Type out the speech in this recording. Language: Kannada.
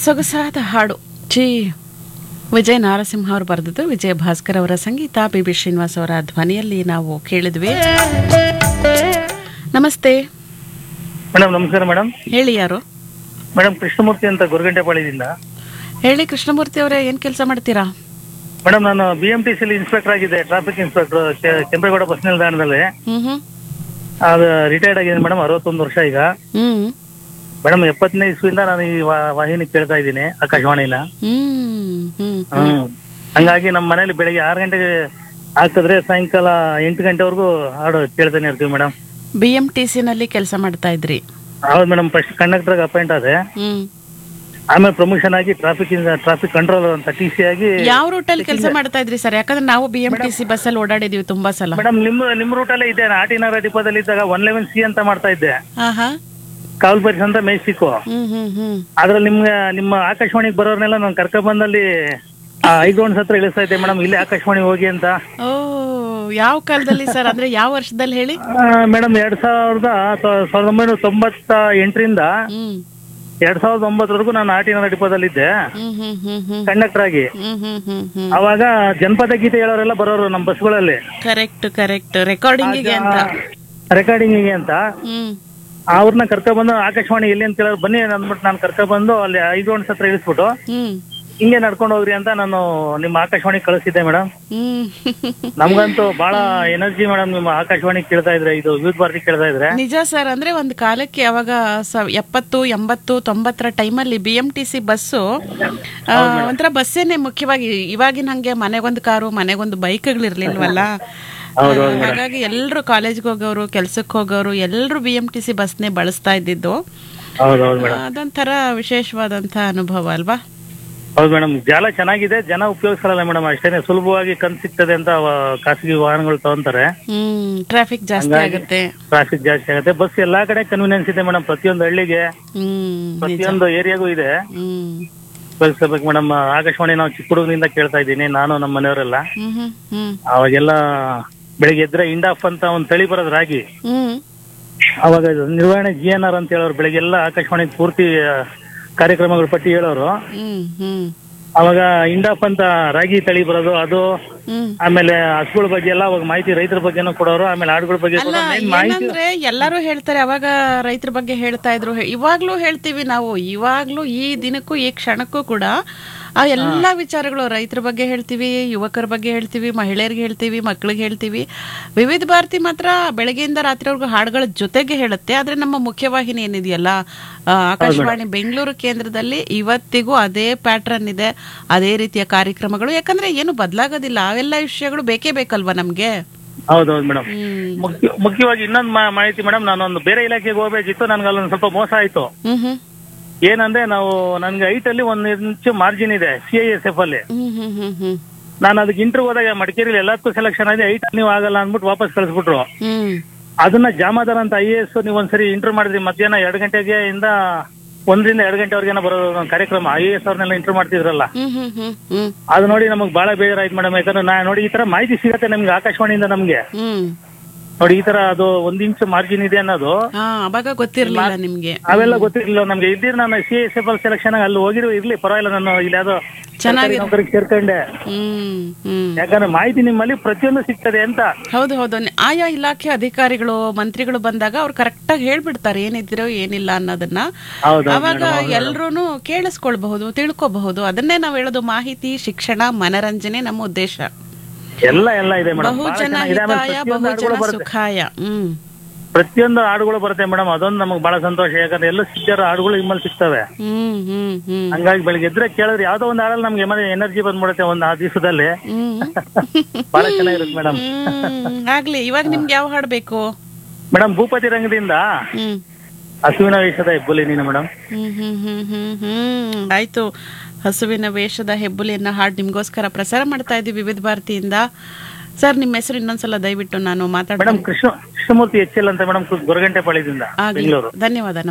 ಸೊಗಸಾದ ಹಾಡು ಜಿ ವಿಜಯ ನಾರಸಿಂಹ ಅವರು ಬರೆದದ್ದು ವಿಜಯ ಭಾಸ್ಕರ್ ಅವರ ಸಂಗೀತ ಬಿ ಬಿ ಶ್ರೀನಿವಾಸ್ ಅವರ ಧ್ವನಿಯಲ್ಲಿ ನಾವು ಕೇಳಿದ್ವಿ ನಮಸ್ತೆ ಮೇಡಮ್ ನಮಸ್ಕಾರ ಮೇಡಮ್ ಹೇಳಿ ಯಾರು ಮೇಡಮ್ ಕೃಷ್ಣಮೂರ್ತಿ ಅಂತ ಗುರುಗಂಟೆಪಾಳ್ಯದಿಂದ ಹೇಳಿ ಕೃಷ್ಣಮೂರ್ತಿ ಅವರೇ ಏನ್ ಕೆಲಸ ಮಾಡ್ತೀರಾ ಮೇಡಮ್ ನಾನು ಬಿ ಎಂ ಟಿ ಸಿಲಿ ಇನ್ಸ್ಪೆಕ್ಟರ್ ಆಗಿದ್ದೆ ಟ್ರಾಫಿಕ್ ಇನ್ಸ್ಪೆಕ್ಟರ್ ಕೆಂಪೇಗೌಡ ಬಸ್ ನಿಲ್ದಾಣದಲ್ಲಿ ಹ್ಮ್ ಹ್ಮ್ ಅದು ರಿಟೈರ್ಡ್ ಆಗಿದೆ ಮೇಡಮ್ ಅರವತ್ತೊಂದು ವರ್ಷ ಈಗ ಹ್ಮ್ ಮೇಡಮ್ ಎಪ್ಪತ್ತನೇ ಇಸ್ವಿಯಿಂದ ನಾನು ಈ ವಾ- ವಾಹಿನಿ ಕೇಳ್ತಾ ಇದ್ದೀನಿ ಆಕಾಶವಾಣಿನ ಹ್ಮ್ ಹ್ಮ್ ಹ್ಮ್ ಹಂಗಾಗಿ ನಮ್ಮ ಮನೇಲಿ ಬೆಳಿಗ್ಗೆ ಆರು ಗಂಟೆಗೆ ಆಗ್ತದ್ರೆ ಸಾಯಂಕಾಲ ಎಂಟು ಗಂಟೆವರೆಗೂ ಹಾಡು ಕೇಳ್ತಾನೆ ಇರ್ತೀವಿ madam B M T C ನಲ್ಲಿ ಕೆಲಸ ಮಾಡ್ತಾ ಇದ್ರಿ ಹೌದು ಮೇಡಮ್ ಫಸ್ಟ್ ಕಂಡಕ್ಟರ್ ಅಪಾಯಿಂಟ್ ಆದೆ ಹ್ಮ್ ಆಮೇಲೆ ಪ್ರಮೋಷನ್ ಆಗಿ ಟ್ರಾಫಿಕ್ ಟ್ರಾಫಿಕ್ ಕಂಟ್ರೋಲ್ ಅಂತ ಟಿ ಸಿ ಆಗಿ ಯಾವ ರೂಟಲ್ಲಿ ಕೆಲಸ ಮಾಡ್ತಾ ಇದ್ರಿ ಸರ್ ಯಾಕಂದ್ರೆ ನಾವು ಬಿ ಎಂ ಟಿ ಸಿ ಬಸ್ಸಲ್ಲಿ ಓಡಾಡಿದೀವಿ ತುಂಬಾ ಸಲ ಮೇಡಮ್ ನಿಮ್ಮ ನಿಮ್ಮ ರೂಟಲ್ಲೇ ಇದೆ ಆಟಿನಗರ ಡಿಪೋದಲ್ಲಿ ಇದ್ದಾಗ ಒನ್ ಲೆವೆನ್ ಸಿ ಅಂತ ಮಾಡ್ತಾ ಇದ್ದೆ ಹಾ ಹಾ ಕಾವಲ್ ಪರಿಸ್ ಅಂತ ಮೇಯ್ಸಿಕ್ಕು ಹ್ಮ್ ಹ್ಮ್ ಹ್ಮ್ ಅದ್ರಲ್ಲಿ ನಿಮ್ಗೆ ನಿಮ್ಮ ಆಕಾಶವಾಣಿಗೆ ಬರೋರ್ನೆಲ್ಲ ನಾನು ಕರ್ಕೊಂಡ್ ಬಂದಲ್ಲಿ ಐಗ್ರೌಂಡ್ಸ್ ಹತ್ರ ಇಳಿಸ್ತಾ ಇದ್ದೆ ಮೇಡಮ್ ಇಲ್ಲಿ ಆಕಾಶವಾಣಿ ಹೋಗಿ ಅಂತ ಓ ಯಾವ ಕಾಲದಲ್ಲಿ ಸರ್ ಅಂದ್ರೆ ಯಾವ ವರ್ಷದಲ್ಲಿ ಹೇಳಿ ಮೇಡಮ್ ಎರಡ್ ಸಾವಿರದ ತ- ಸಾವಿರದ ಒಂಬೈನೂರ ತೊಂಬತ್ತ ಎಂಟರಿಂದ ಹ್ಮ್ ಎರಡ್ ಸಾವಿರದ ಒಂಬತ್ತರವರೆಗೂ ನಾನು ಆಟಿನಗರ ಡಿಪೋದಲ್ಲಿ ಇದ್ದೆ ಹ್ಮ್ ಹ್ಮ್ ಹ್ಮ್ ಹ್ಮ್ ಕಂಡಕ್ಟರ್ ಆಗಿ ಹ್ಮ್ ಹ್ಮ್ ಹ್ಮ್ ಹ್ಮ್ ಅವಾಗ ಜನಪದ ಗೀತೆ ಹೇಳೋರೆಲ್ಲ ಬರೋರು ನಮ್ಮ ಬಸ್ಗಳಲ್ಲಿ ಕರೆಕ್ಟ್ ಕರೆಕ್ಟ್ ರೆಕಾರ್ಡಿಂಗಿಗೆ ಅಂತ ರೆಕಾರ್ಡಿಂಗಿಗೆ ಅಂತ ಹ್ಮ್ ಅವ್ರನ್ನ ಕರ್ಕೊಂಡ್ ಬಂದು ಆಕಾಶವಾಣಿ ಎಲ್ಲಿ ಅಂತ ಕೇಳೋರು ಬನ್ನಿ ಅಂದ್ಬಿಟ್ಟು ನಾನು ಕರ್ಕೊಂಡ್ ಬಂದು ಅಲ್ಲಿ ಐಗ್ರೌಂಡ್ಸ್ ಹತ್ರ ಇಳಿಸ್ಬಿಟ್ಟು ಹ್ಮ್ ಹಿಂಗೆ ನಡ್ಕೊಂಡು ಹೋಗ್ರಿ ಅಂತ ನಾನು ನಿಮ್ಮ ಆಕಾಶವಾಣಿ ಕಳಿಸಿದ್ದೆ ಮೇಡಮ್ ಹ್ಮ್ ನಮ್ಗಂತೂ ಬಹಳ ಎನರ್ಜಿ ಮೇಡಮ್ ನಿಮ್ಮ ಆಕಾಶವಾಣಿ ಕೇಳ್ತಾ ಇದ್ರೆ ಇದು ಯೂತ್ ಭಾರತಿ ಕೇಳ್ತಾ ಇದ್ರೆ ನಿಜ ಸರ್ ಅಂದ್ರೆ ಒಂದು ಕಾಲಕ್ಕೆ ಅವಾಗ ಸ- ಎಪ್ಪತ್ತು ಎಂಬತ್ತು ತೊಂಬತ್ತರ ಟೈಮಲ್ಲಿ B M T C bus ಆ, ಒಂಥರ ಬಸ್ಸೇನೆ ಮುಖ್ಯವಾಗಿ ಇವಾಗಿನ ಹಂಗೆ ಮನೆಗೊಂದು ಕಾರು ಮನೆಗೊಂದು ಬೈಕ್ಗಳಿರ್ಲಿಲ್ವಲ್ಲ ಹಾಗಾಗಿ ಎಲ್ಲರೂ ಕಾಲೇಜ್ಗೆ ಹೋಗೋರು ಕೆಲ್ಸಕ್ಕೆ ಹೋಗೋರು ಎಲ್ಲರೂ ಬಿ ಎಂ ಟಿ ಸಿ ಬಸ್ನೇ ಬಳಸ್ತಾ ಇದ್ದಿದ್ದು ಹೌದೌದು ಮೇಡಮ್ ಅದೊಂಥರ ವಿಶೇಷವಾದಂಥ ಅನುಭವ ಅಲ್ವಾ ಹೌದು ಮೇಡಮ್ ಜಾಲ ಚೆನ್ನಾಗಿದೆ ಜನ ಉಪಯೋಗಿಸಲ್ಲ ಮೇಡಮ್ ಅಷ್ಟೇನೆ ಸುಲಭವಾಗಿ ಕಣ್ ಸಿಗ್ತದೆ ಅಂತ ಅವ ಖಾಸಗಿ ವಾಹನಗಳು ತಗೊಂತಾರೆ ಹ್ಮ್ ಟ್ರಾಫಿಕ್ ಜಾಸ್ತಿ ಆಗುತ್ತೆ ಟ್ರಾಫಿಕ್ ಜಾಸ್ತಿ ಆಗುತ್ತೆ ಬಸ್ ಎಲ್ಲಾ ಕಡೆ ಕನ್ವೀನಿಯನ್ಸ್ ಇದೆ ಮೇಡಮ್ ಪ್ರತಿಯೊಂದು ಹಳ್ಳಿಗೆ ಹ್ಮ್ ಪ್ರತಿಯೊಂದು ಏರಿಯಾಗೂ ಇದೆ ಹ್ಮ್ ಉಪಯೋಗಿಸಬೇಕು ಮೇಡಮ್ ಆಕಾಶವಾಣಿ ನಾವು ಚಿಕ್ಕ ಹುಡುಗನಿಂದ ಕೇಳ್ತಾ ಇದ್ದೀನಿ ನಾನು ನಮ್ಮ ಮನೆಯವರೆಲ್ಲ ಹ್ಮ್ ಹ್ಮ್ ಹ್ಮ್ ಅವಾಗೆಲ್ಲ ಬೆಳಿಗ್ಗೆ ಎದ್ರೆ ಇಂಡಾಫ್ ಅಂತ ಒಂದು ತಳಿ ಬರೋದು ರಾಗಿ ಹ್ಮ್ ಅವಾಗ ಇದು ನಿರ್ವಹಣೆ ಜಿ ಎನ್ ಆರ್ ಅಂತ ಹೇಳೋರು ಬೆಳಿಗ್ಗೆ ಎಲ್ಲ ಆಕಾಶವಾಣಿ ಪೂರ್ತಿ ಆ, ಕಾರ್ಯಕ್ರಮಗಳ ಪಟ್ಟಿ ಹೇಳೋರು ಹ್ಮ್ ಹ್ಮ್ ಅವಾಗ ಇಂಡಾಫ್ ಅಂತ ರಾಗಿ ತಳಿ ಬರೋದು ಅದು ಹ್ಮ್ ಆಮೇಲೆ ಹಸುಗಳ ಬಗ್ಗೆ ಎಲ್ಲ ಅವಾಗ ಮಾಹಿತಿ ರೈತರ ಬಗ್ಗೆನೂ ಕೊಡೋರು ಆಮೇಲೆ ಆಡುಗಳ ಬಗ್ಗೆ ಅಲ್ಲ ಕೊಡೋರು main ಮಾಹಿತಿ ಏನಂದ್ರೆ ಎಲ್ಲರೂ ಹೇಳ್ತಾರೆ ಅವಾಗ ರೈತರ ಬಗ್ಗೆ ಹೇಳ್ತಾ ಇದ್ರು ಹೇ- ಇವಾಗ್ಲೂ ಹೇಳ್ತೀವಿ ನಾವು ಇವಾಗ್ಲೂ ಈ ದಿನಕ್ಕೂ ಈ ಕ್ಷಣಕ್ಕೂ ಕೂಡ ಆ ಎಲ್ಲಾ ವಿಚಾರಗಳು ರೈತರ ಬಗ್ಗೆ ಹೇಳ್ತೀವಿ ಯುವಕರ ಬಗ್ಗೆ ಹೇಳ್ತೀವಿ ಮಹಿಳೆಯರಿಗೆ ಹೇಳ್ತೀವಿ ಮಕ್ಕಳಿಗೆ ಹೇಳ್ತೀವಿ ವಿವಿಧ ಭಾರತಿ ಮಾತ್ರ ಬೆಳಗ್ಗೆಯಿಂದ ರಾತ್ರಿವರೆಗೂ ಹಾಡುಗಳ ಜೊತೆಗೆ ಹೇಳುತ್ತೆ ಆದ್ರೆ ನಮ್ಮ ಮುಖ್ಯವಾಹಿನಿ ಏನಿದೆಯಲ್ಲ ಆ, ಆಕಾಶವಾಣಿ ಬೆಂಗಳೂರು ಕೇಂದ್ರದಲ್ಲಿ ಇವತ್ತಿಗೂ ಅದೇ ಪ್ಯಾಟ್ರನ್ ಇದೆ ಅದೇ ರೀತಿಯ ಕಾರ್ಯಕ್ರಮಗಳು ಯಾಕಂದ್ರೆ ಏನು ಬದಲಾಗೋದಿಲ್ಲ ಅವೆಲ್ಲ ವಿಷಯಗಳು ಬೇಕೇ ಬೇಕಲ್ವಾ ನಮ್ಗೆ ಹೌದೌದು ಮೇಡಮ್ ಹ್ಮ್ ಮುಖ್ಯ ಮುಖ್ಯವಾಗಿ ಇನ್ನೊಂದು ಮಾ- ಮಾಹಿತಿ ಮೇಡಮ್ ನಾನೊಂದು ಬೇರೆ ಇಲಾಖೆಗೆ ಹೋಗ್ಬೇಕಿತ್ತು ನನ್ಗೆ ಅಲ್ಲೊಂದು ಸ್ವಲ್ಪ ಮೋಸ ಆಯ್ತು ಹ್ಮ್ ಹ್ಮ್ ಏನಂದ್ರೆ ನಾವು ನನ್ಗೆ ಐಟ್ ಅಲ್ಲಿ ಒಂದು ಇಂಚು ಮಾರ್ಜಿನ್ ಇದೆ ಸಿ ಐ ಎಸ್ ಎಫ್ ಅಲ್ಲಿ ಹ್ಮ್ ಹ್ಮ್ ಹ್ಮ್ ಹ್ಮ್ ನಾನು ಅದಕ್ಕೆ ಇಂಟರ್ವ್ಯೂ ಹೋದಾಗ ಮಡಿಕೇರಿಲಿ ಎಲ್ಲದಕ್ಕೂ ಸೆಲೆಕ್ಷನ್ ಆಗಿದೆ ಐಟ್ ನೀವು ಆಗಲ್ಲ ಅಂದ್ಬಿಟ್ಟು ವಾಪಸ್ ಕಳಿಸ್ಬಿಟ್ರು ಹ್ಮ್ ಅದನ್ನ ಜಾಮಾದಾರ್ ಅಂತ ಐ ಎ ಎಸ್ ನೀವು ಒಂದ್ಸರಿ ಇಂಟರ್ವ್ಯೂ ಮಾಡಿದ್ರಿ ಮಧ್ಯಾಹ್ನ ಎರಡು ಗಂಟೆಗೆ ಇಂದ ಒಂದರಿಂದ ಎರಡು ಗಂಟೆವರೆಗೆ ಬರೋದು ಒಂದು ಕಾರ್ಯಕ್ರಮ ಐ ಎ ಎಸ್ ಅವ್ರನ್ನೆಲ್ಲ ಇಂಟರ್ವ್ಯೂ ಮಾಡ್ತಿದ್ರಲ್ಲ ಹ್ಮ್ ಹ್ಮ್ ಹ್ಮ್ ಹ್ಮ್ ಅದು ನೋಡಿ ನಮಗೆ ಬಹಳ ಬೇಜಾರಾಯ್ತು ಮೇಡಮ್ ಯಾಕಂದ್ರೆ ನಾ ನೋಡಿ ಈ ತರ ಮಾಹಿತಿ ಸಿಗತ್ತೆ ನಮ್ಗೆ ಆಕಾಶವಾಣಿಯಿಂದ ನಮ್ಗೆ ಹ್ಮ್ ನೋಡಿ ಈ ತರ ಅದು ಒಂದ್ ಇಂಚ್ ಮಾರ್ಜಿನ್ ಇದೆ ಅನ್ನೋದು ಹಾ ಅವಾಗ ಗೊತ್ತಿರ್ಲಿಲ್ಲ ನಿಮ್ಗೆ ಅವೆಲ್ಲ ಗೊತ್ತಿರ್ಲಿಲ್ಲ ನಮ್ಗೆ ಇದ್ದಿರ್ ನಾನು ಸಿ ಎಸ್ ಎಫ್ ಸೆಲೆಕ್ಷನ್ ಅಲ್ಲಿ ಹೋಗಿರೋ ಇರ್ಲಿ ಪರವಾಗಿಲ್ಲ ನಾನು ಇಲ್ಲಿ ಯಾವ್ದೋ ಚೆನ್ನಾಗಿ ನೌಕರಿಗೆ ಸೇರ್ಕೊಂಡೆ ಹ್ಮ್ ಹ್ಮ್ ಯಾಕಂದ್ರೆ ಮಾಹಿತಿ ನಿಮ್ಮಲ್ಲಿ ಪ್ರತಿಯೊಂದು ಸಿಗ್ತದೆ ಅಂತ ಹೌದು ಹೌದು ನಿ- ಆಯಾ ಇಲಾಖೆ ಅಧಿಕಾರಿಗಳು ಮಂತ್ರಿಗಳು ಬಂದಾಗ ಅವ್ರು ಕರೆಕ್ಟ್ ಆಗಿ ಹೇಳ್ಬಿಡ್ತಾರೆ ಏನಿದ್ರೋ ಏನಿಲ್ಲ ಅನ್ನೋದನ್ನ ಹೌದು ಅವಾಗ ಎಲ್ರೂನು ಕೇಳಿಸ್ಕೊಳ್ಬಹುದು ತಿಳ್ಕೊಬಹುದು ಅದನ್ನೇ ನಾವು ಹೇಳೋದು ಮಾಹಿತಿ ಶಿಕ್ಷಣ ಮನರಂಜನೆ ನಮ್ಮ ಉದ್ದೇಶ ಎಲ್ಲ ಎಲ್ಲ ಇದೆ ಮೇಡಮ್ ಬಹುಜನ ಹಿತಾಯ ಬಹುಜನ ಸುಖಾಯ ಹ್ಮ್ ಪ್ರತಿಯೊಂದು ಹಾಡುಗಳು ಬರುತ್ತೆ ಮೇಡಮ್ ಅದೊಂದು ನಮಗೆ ಬಹಳ ಸಂತೋಷ ಯಾಕಂದ್ರೆ ಎಲ್ಲ ಸಿಕ್ತಾರ ಹಾಡುಗಳು ನಿಮ್ಮಲ್ಲಿ ಸಿಗ್ತವೆ ಹ್ಮ್ ಹ್ಮ್ ಹ್ಮ್ ಹಂಗಾಗಿ ಬೆಳಿಗ್ಗೆ ಎದ್ರೆ ಕೇಳಿದ್ರೆ ಯಾವ್ದೋ ಒಂದು ಹಾಡಲ್ಲಿ ನಮ್ಗೆ ಎನರ್ಜಿ ಬಂದ್ಬಿಡುತ್ತೆ ಒಂದು ಆ ದಿವಸದಲ್ಲಿ ಹ್ಮ್ ಬಹಳ ಚೆನ್ನಾಗಿರುತ್ತೆ ಮೇಡಮ್ ಹ್ಮ್ ಆಗ್ಲಿ ಇವಾಗ ನಿಮ್ಗೆ ಯಾವ ಹಾಡು ಬೇಕು ಮೇಡಮ್ ಭೂಪತಿ ರಂಗದಿಂದ ಹ್ಮ್ ಹಸುವಿನ ವೇಷದ ಹೆಬ್ಬುಲಿ ನೀನು ಮೇಡಮ್ ಹ್ಮ್ ಹ್ಮ್ ಹ್ಮ್ ಹ್ಮ್ ಹ್ಮ್ ಆಯ್ತು ಹಸುವಿನ ವೇಷದ ಹೆಬ್ಬುಲಿಯನ್ನ ಹಾಡು ನಿಮ್ಗೋಸ್ಕರ ಪ್ರಸಾರ ಮಾಡ್ತಾ ಇದ್ದೀವಿ ವಿವಿಧ ಭಾರತಿಯಿಂದ ಸರ್ ನಿಮ್ಮ ಹೆಸರು ಇನ್ನೊಂದ್ಸಲ ದಯವಿಟ್ಟು ನಾನು ಮಾತಾಡ್ತೀನಿ madam Krishna Krishnamurthy H L ಅಂತ ಮೇಡಮ್ ಗೊರಗಂಟೆ ಪಾಳ್ಯದಿಂದ ಆಗ್ಲಿ ಬೆಂಗಳೂರು ಧನ್ಯವಾದ